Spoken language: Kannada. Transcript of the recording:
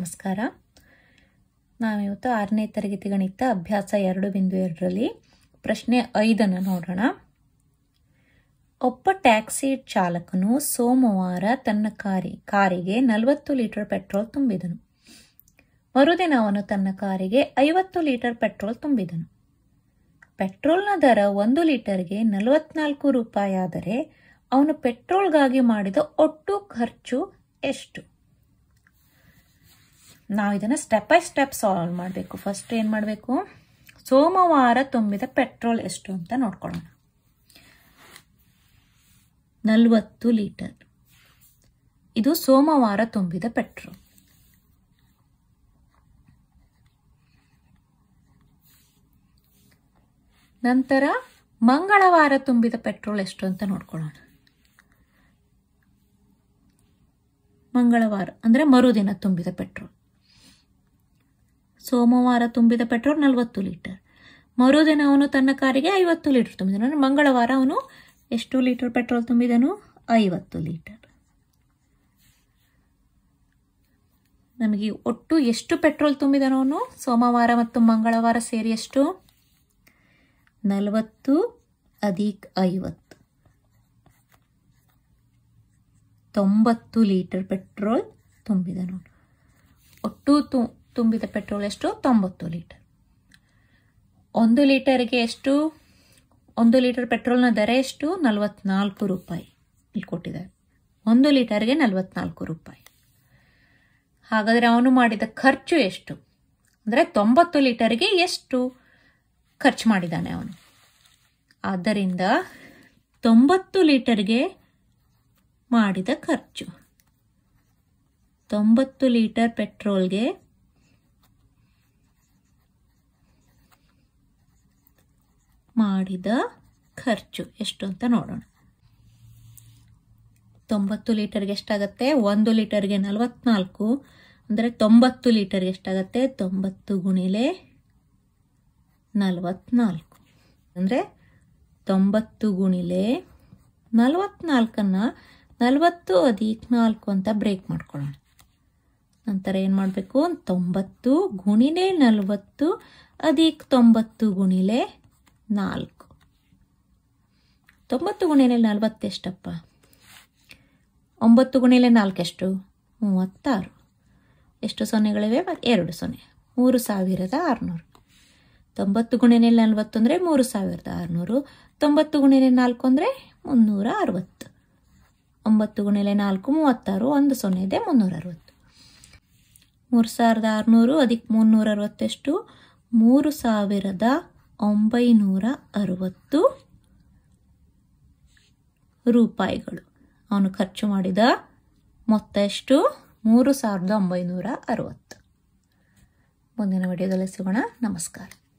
ನಮಸ್ಕಾರ ನಾವಿವತ್ತು ಆರನೇ ತರಗತಿ ಗಣಿತ ಅಭ್ಯಾಸ ಎರಡು ಬಿಂದು ಎರಡರಲ್ಲಿ ಪ್ರಶ್ನೆ ಐದನ್ನು ನೋಡೋಣ ಒಬ್ಬ ಟ್ಯಾಕ್ಸಿ ಚಾಲಕನು ಸೋಮವಾರ ತನ್ನ ಕಾರಿ ಕಾರಿಗೆ ನಲವತ್ತು ಲೀಟರ್ ಪೆಟ್ರೋಲ್ ತುಂಬಿದನು ಮರುದಿನ ಅವನು ತನ್ನ ಕಾರಿಗೆ ಐವತ್ತು ಲೀಟರ್ ಪೆಟ್ರೋಲ್ ತುಂಬಿದನು ಪೆಟ್ರೋಲ್ನ ದರ ಒಂದು ಲೀಟರ್ಗೆ ನಲವತ್ನಾಲ್ಕು ರೂಪಾಯಿ ಆದರೆ ಅವನು ಪೆಟ್ರೋಲ್ಗಾಗಿ ಮಾಡಿದ ಒಟ್ಟು ಖರ್ಚು ಎಷ್ಟು ನಾವು ಇದನ್ನು ಸ್ಟೆಪ್ ಬೈ ಸ್ಟೆಪ್ ಸಾಲ್ವ್ ಮಾಡಬೇಕು ಫಸ್ಟ್ ಏನು ಮಾಡಬೇಕು ಸೋಮವಾರ ತುಂಬಿದ ಪೆಟ್ರೋಲ್ ಎಷ್ಟು ಅಂತ ನೋಡ್ಕೊಳ್ಳೋಣ ನಲವತ್ತು ಲೀಟರ್ ಇದು ಸೋಮವಾರ ತುಂಬಿದ ಪೆಟ್ರೋಲ್ ನಂತರ ಮಂಗಳವಾರ ತುಂಬಿದ ಪೆಟ್ರೋಲ್ ಎಷ್ಟು ಅಂತ ನೋಡ್ಕೊಳ್ಳೋಣ ಮಂಗಳವಾರ ಅಂದರೆ ಮರುದಿನ ತುಂಬಿದ ಪೆಟ್ರೋಲ್ ಸೋಮವಾರ ತುಂಬಿದ ಪೆಟ್ರೋಲ್ ನಲವತ್ತು ಲೀಟರ್ ಮರುದಿನ ಅವನು ತನ್ನ ಕಾರಿಗೆ ಐವತ್ತು ಲೀಟರ್ ತುಂಬಿದನು ಅಂದರೆ ಮಂಗಳವಾರ ಅವನು ಎಷ್ಟು ಲೀಟರ್ ಪೆಟ್ರೋಲ್ ತುಂಬಿದನು ಐವತ್ತು ಲೀಟರ್ ನಮಗೆ ಒಟ್ಟು ಎಷ್ಟು ಪೆಟ್ರೋಲ್ ತುಂಬಿದನು ಅವನು ಸೋಮವಾರ ಮತ್ತು ಮಂಗಳವಾರ ಸೇರಿ ಎಷ್ಟು ನಲವತ್ತು ಅಧಿಕ್ ಐವತ್ತು ತೊಂಬತ್ತು ಲೀಟರ್ ಪೆಟ್ರೋಲ್ ತುಂಬಿದನು ಒಟ್ಟು ತು ತುಂಬಿದ ಪೆಟ್ರೋಲ್ ಎಷ್ಟು ತೊಂಬತ್ತು ಲೀಟರ್ ಒಂದು ಲೀಟರ್ಗೆ ಎಷ್ಟು ಒಂದು ಲೀಟರ್ ಪೆಟ್ರೋಲ್ನ ದರ ಎಷ್ಟು ನಲವತ್ನಾಲ್ಕು ರೂಪಾಯಿ ಇಲ್ಲಿ ಕೊಟ್ಟಿದ್ದಾರೆ ಒಂದು ಲೀಟರ್ಗೆ ನಲವತ್ನಾಲ್ಕು ರೂಪಾಯಿ ಹಾಗಾದರೆ ಅವನು ಮಾಡಿದ ಖರ್ಚು ಎಷ್ಟು ಅಂದರೆ ತೊಂಬತ್ತು ಲೀಟರ್ಗೆ ಎಷ್ಟು ಖರ್ಚು ಮಾಡಿದ್ದಾನೆ ಅವನು ಆದ್ದರಿಂದ ತೊಂಬತ್ತು ಲೀಟರ್ಗೆ ಮಾಡಿದ ಖರ್ಚು ತೊಂಬತ್ತು ಲೀಟರ್ ಪೆಟ್ರೋಲ್ಗೆ ಮಾಡಿದ ಖರ್ಚು ಎಷ್ಟು ಅಂತ ನೋಡೋಣ ತೊಂಬತ್ತು ಲೀಟರ್ಗೆ ಎಷ್ಟಾಗತ್ತೆ ಒಂದು ಲೀಟರ್ಗೆ ನಲವತ್ನಾಲ್ಕು ಅಂದರೆ ತೊಂಬತ್ತು ಲೀಟರ್ಗೆ ಎಷ್ಟಾಗತ್ತೆ ತೊಂಬತ್ತು ಗುಣಿಲೆ ನಲವತ್ನಾಲ್ಕು ಅಂದರೆ ತೊಂಬತ್ತು ಗುಣಿಲೆ ನಲವತ್ನಾಲ್ಕನ್ನು ನಲವತ್ತು ಅಧಿಕ್ ನಾಲ್ಕು ಅಂತ ಬ್ರೇಕ್ ಮಾಡ್ಕೊಳ್ಳೋಣ ನಂತರ ಏನು ಮಾಡಬೇಕು ತೊಂಬತ್ತು ಗುಣಿಲೆ ನಲವತ್ತು ಅಧಿಕ್ ತೊಂಬತ್ತು ಗುಣಿಲೆ ನಾಲ್ಕು ತೊಂಬತ್ತು ಗುಣಿಲೆ ನಲವತ್ತು ಎಷ್ಟಪ್ಪ ಒಂಬತ್ತು ಗುಣಿಲೆ ನಾಲ್ಕು ಎಷ್ಟು ಮೂವತ್ತಾರು ಎಷ್ಟು ಸೊನ್ನೆಗಳಿವೆ ಎರಡು ಸೊನ್ನೆ ಮೂರು ಸಾವಿರದ ಆರುನೂರು ತೊಂಬತ್ತು ಗುಣಿಲೆ ನಲವತ್ತು ಅಂದರೆ ಮೂರು ಸಾವಿರದ ಆರುನೂರು ತೊಂಬತ್ತು ಗುಣಿಲೆ ನಾಲ್ಕು ಅಂದರೆ ಮುನ್ನೂರ ಅರವತ್ತು ಒಂಬತ್ತು ಗುಣಿಲೆ ನಾಲ್ಕು ಮೂವತ್ತಾರು ಒಂದು ಸೊನ್ನೆ ಇದೆ ಮುನ್ನೂರ ಅರವತ್ತು ಮೂರು ಸಾವಿರದ ಆರುನೂರು ಅದಕ್ಕೆ ಮುನ್ನೂರ ಅರವತ್ತೆಷ್ಟು ಮೂರು ಸಾವಿರದ ಒಂಬೈನೂರ ಅರವತ್ತು ರೂಪಾಯಿಗಳು ಅವನು ಖರ್ಚು ಮಾಡಿದ ಮೊತ್ತ ಎಷ್ಟು ಮೂರು ಸಾವಿರದ ಒಂಬೈನೂರ ಅರವತ್ತು ಮುಂದಿನ ವಿಡಿಯೋದಲ್ಲಿ ಸಿಗೋಣ ನಮಸ್ಕಾರ